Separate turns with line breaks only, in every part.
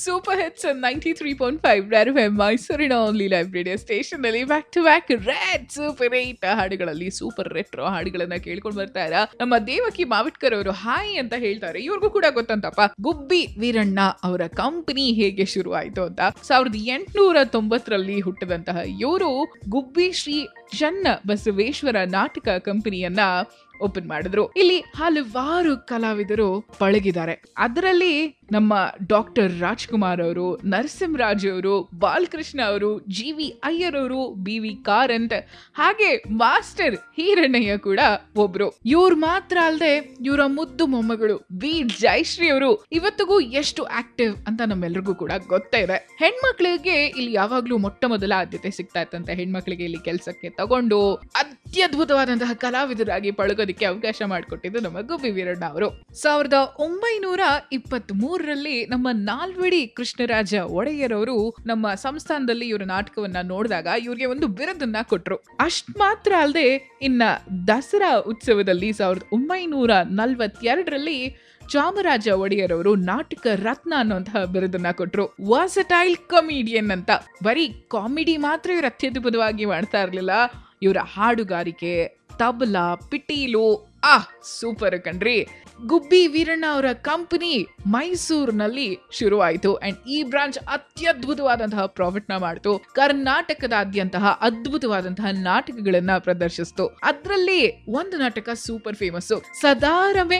super hits ninety three point five ರ್ಯಾರ್ F ಮೈಸೂರಿನ only live radio station ಅಲ್ಲಿ back to back red super eight ಹಾಡುಗಳಲ್ಲಿ super retro ಹಾಡುಗಳನ್ನ ಕೇಳ್ಕೊಂಡು ಬರ್ತಾ ಇರ ನಮ್ಮ ದೇವಕಿ ಮಾವಿಟ್ಕರ್ ಅವರು ಹಾಯ್ ಅಂತ ಹೇಳ್ತಾರೆ ಇವ್ರಿಗೂ ಕೂಡ ಗೊತ್ತಂತಪ್ಪ ಗುಬ್ಬಿ ವೀರಣ್ಣ ಅವರ ಕಂಪನಿ ಹೇಗೆ ಶುರು ಆಯ್ತು ಅಂತ ಸಾವಿರದ ಎಂಟುನೂರ ತೊಂಬತ್ತರಲ್ಲಿ ಹುಟ್ಟಿದಂತಹ ಇವರು ಗುಬ್ಬಿ ಶ್ರೀ ಚನ್ನ ಬಸವೇಶ್ವರ ನಾಟಕ ಕಂಪನಿಯನ್ನ ಓಪನ್ ಮಾಡಿದ್ರು ಇಲ್ಲಿ ಹಲವಾರು ಕಲಾವಿದರು ಪಳಗಿದ್ದಾರೆ ಅದರಲ್ಲಿ ನಮ್ಮ ಡಾಕ್ಟರ್ ರಾಜ್ಕುಮಾರ್ ಅವರು ನರಸಿಂಹರಾಜ್ ಅವರು ಬಾಲಕೃಷ್ಣ ಅವರು ಜಿ ವಿ ಅಯ್ಯರ್ ಅವರು ಬಿ ವಿ ಕಾರಂತ್ ಹಾಗೆ ಮಾಸ್ಟರ್ ಹೀರಣ್ಣಯ್ಯ ಕೂಡ ಒಬ್ರು ಇವ್ರು ಮಾತ್ರ ಅಲ್ಲದೆ ಇವರ ಮುದ್ದು ಮೊಮ್ಮಗಳು ಬಿ ಜಯಶ್ರೀ ಅವರು ಇವತ್ತಿಗೂ ಎಷ್ಟು ಆಕ್ಟಿವ್ ಅಂತ ನಮ್ಮೆಲ್ರಿಗೂ ಕೂಡ ಗೊತ್ತೇ ಇದೆ ಹೆಣ್ಮಕ್ಳಿಗೆ ಇಲ್ಲಿ ಯಾವಾಗ್ಲೂ ಮೊಟ್ಟ ಮೊದಲ ಆದ್ಯತೆ ಸಿಗ್ತಾ ಇತ್ತಂತೆ ಹೆಣ್ಮಕ್ಳಿಗೆ ಇಲ್ಲಿ ಕೆಲಸಕ್ಕೆ ತಗೊಂಡು ಅತ್ಯದ್ಭುತವಾದಂತಹ ಕಲಾವಿದರಾಗಿ ಪಳಗೋದಿಕ್ಕೆ ಅವಕಾಶ ಮಾಡಿಕೊಟ್ಟಿದ್ದು ನಮ್ಮ ಗುಬ್ಬಿ ವೀರಣ್ಣ ಅವರು ಸಾವಿರದ ಒಂಬೈನೂರ ಇಪ್ಪತ್ತ್ ಮೂರರಲ್ಲಿ ನಮ್ಮ ನಾಲ್ವಡಿ ಕೃಷ್ಣರಾಜ ಒಡೆಯರ್ ಅವರು ನಮ್ಮ ಸಂಸ್ಥಾನದಲ್ಲಿ ಇವರ ನಾಟಕವನ್ನ ನೋಡಿದಾಗ ಇವ್ರಿಗೆ ಒಂದು ಬಿರುದನ್ನ ಕೊಟ್ರು ಅಷ್ಟ್ ಮಾತ್ರ ಅಲ್ಲದೆ ಇನ್ನ ದಸರಾ ಉತ್ಸವದಲ್ಲಿ ಸಾವಿರದ ಒಂಬೈನೂರ ನಲ್ವತ್ತೆರಡರಲ್ಲಿ ಚಾಮರಾಜ ಒಡೆಯರ್ ಅವರು ನಾಟಕ ರತ್ನ ಅನ್ನುವಂತಹ ಬಿರುದನ್ನ ಕೊಟ್ರು ವಾಸಟೈಲ್ ಕಮಿಡಿಯನ್ ಅಂತ ಬರೀ ಕಾಮಿಡಿ ಮಾತ್ರ ಇವ್ರು ಅತ್ಯದ್ಭುತವಾಗಿ ಮಾಡ್ತಾ ಇರ್ಲಿಲ್ಲ ಇವರ ಹಾಡುಗಾರಿಕೆ ತಬಲಾ ಪಿಟೀಲು ಆ ಸೂಪರ್ ಕಣ್ರಿ ಗುಬ್ಬಿ ವೀರಣ್ಣ ಅವರ ಕಂಪನಿ ಮೈಸೂರಿನಲ್ಲಿ ಶುರುವಾಯಿತು ಅಂಡ್ ಈ ಬ್ರಾಂಚ್ ಅತ್ಯದ್ಭುತವಾದಂತಹ ಪ್ರಾಫಿಟ್ ನ ಮಾಡ್ತು ಕರ್ನಾಟಕದಾದ್ಯಂತಹ ಅದ್ಭುತವಾದಂತಹ ನಾಟಕಗಳನ್ನ ಪ್ರದರ್ಶಿಸ್ತು ಅದ್ರಲ್ಲಿ ಒಂದು ನಾಟಕ ಸೂಪರ್ ಫೇಮಸ್ ಸದಾರಮೆ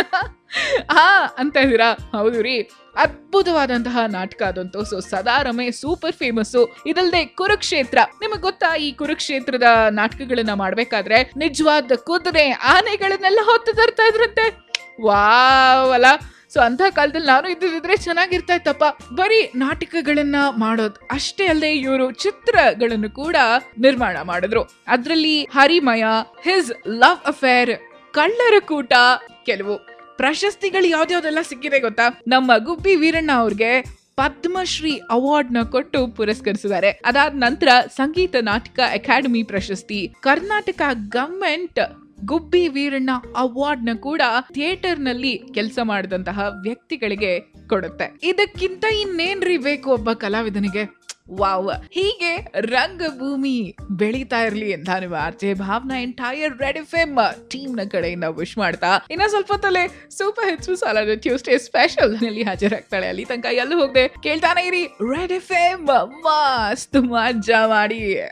ಹಾ ಅಂತ ಇದೀರಾ ಹೌದು ರೀ ಅದ್ಭುತವಾದಂತಹ ನಾಟಕ ಅದಂತೂ ಸೊ ಸದಾರಮೆ ಸೂಪರ್ ಫೇಮಸ್ ಇದಲ್ದೆ ಕುರುಕ್ಷೇತ್ರ ನಿಮಗ್ ಗೊತ್ತಾ ಈ ಕುರುಕ್ಷೇತ್ರದ ನಾಟಕಗಳನ್ನ ಮಾಡ್ಬೇಕಾದ್ರೆ ನಿಜವಾದ ಕುದುರೆ ಆನೆಗಳನ್ನೆಲ್ಲ ಹೊತ್ತು ತರ್ತಾ ಇದ್ರಂತೆ ವಾವ್ ಅಲ್ಲ ಸೊ ಅಂತ ಕಾಲದಲ್ಲಿ ನಾನು ಇದ್ದಿದ್ರೆ ಚೆನ್ನಾಗಿರ್ತಾ ಇತ್ತಪ್ಪ ಬರೀ ನಾಟಕಗಳನ್ನ ಮಾಡೋದು ಅಷ್ಟೇ ಅಲ್ಲದೆ ಇವರು ಚಿತ್ರಗಳನ್ನು ಕೂಡ ನಿರ್ಮಾಣ ಮಾಡಿದ್ರು ಅದ್ರಲ್ಲಿ ಹರಿಮಯ ಹಿಸ್ ಲವ್ ಅಫೇರ್ ಕಳ್ಳರ ಕೂಟ ಕೆಲವು ಪ್ರಶಸ್ತಿಗಳು ಯಾವ್ದ್ಯಾವ್ದೆಲ್ಲ ಸಿಕ್ಕಿದೆ ಗೊತ್ತಾ ನಮ್ಮ ಗುಬ್ಬಿ ವೀರಣ್ಣ ಅವ್ರಿಗೆ ಪದ್ಮಶ್ರೀ ಅವಾರ್ಡ್ ನ ಕೊಟ್ಟು ಪುರಸ್ಕರಿಸಿದ್ದಾರೆ ಅದಾದ ನಂತರ ಸಂಗೀತ ನಾಟಕ ಅಕಾಡೆಮಿ ಪ್ರಶಸ್ತಿ ಕರ್ನಾಟಕ ಗವರ್ಮೆಂಟ್ ಗುಬ್ಬಿ ವೀರಣ್ಣ ಅವಾರ್ಡ್ ನ ಕೂಡ ಥಿಯೇಟರ್ ನಲ್ಲಿ ಕೆಲಸ ಮಾಡಿದಂತಹ ವ್ಯಕ್ತಿಗಳಿಗೆ ಕೊಡುತ್ತೆ ಇದಕ್ಕಿಂತ ಇನ್ನೇನ್ರಿ ಬೇಕು ಒಬ್ಬ ಕಲಾವಿದನಿಗೆ ವಾವ್ ಹೀಗೆ ರಂಗಭೂಮಿ ಬೆಳೀತಾ ಇರ್ಲಿ ಅಂತ ನಿಮ್ಮ RJ Bhavana entire red F M team ನ ಕಡೆಯಿಂದ ವಿಶ್ ಮಾಡ್ತಾ ಇನ್ನ ಸ್ವಲ್ಪ ತಲೆ ಸೂಪರ್ ಹಿಟ್ಸ್ ಸಾಲದ ಟ್ಯೂಸ್ಡೇ ಸ್ಪೆಷಲ್ ನಲ್ಲಿ ಹಾಜರಾಗ್ತಾಳೆ ಅಲ್ಲಿ ತನಕ ಎಲ್ಲೂ ಹೋಗದೆ ಕೇಳ್ತಾನೆ ಇರಿ ರೆಡ್ ಎಫ್ ಎಂ ಮಸ್ತ್ ಮಜಾ ಮಾಡಿ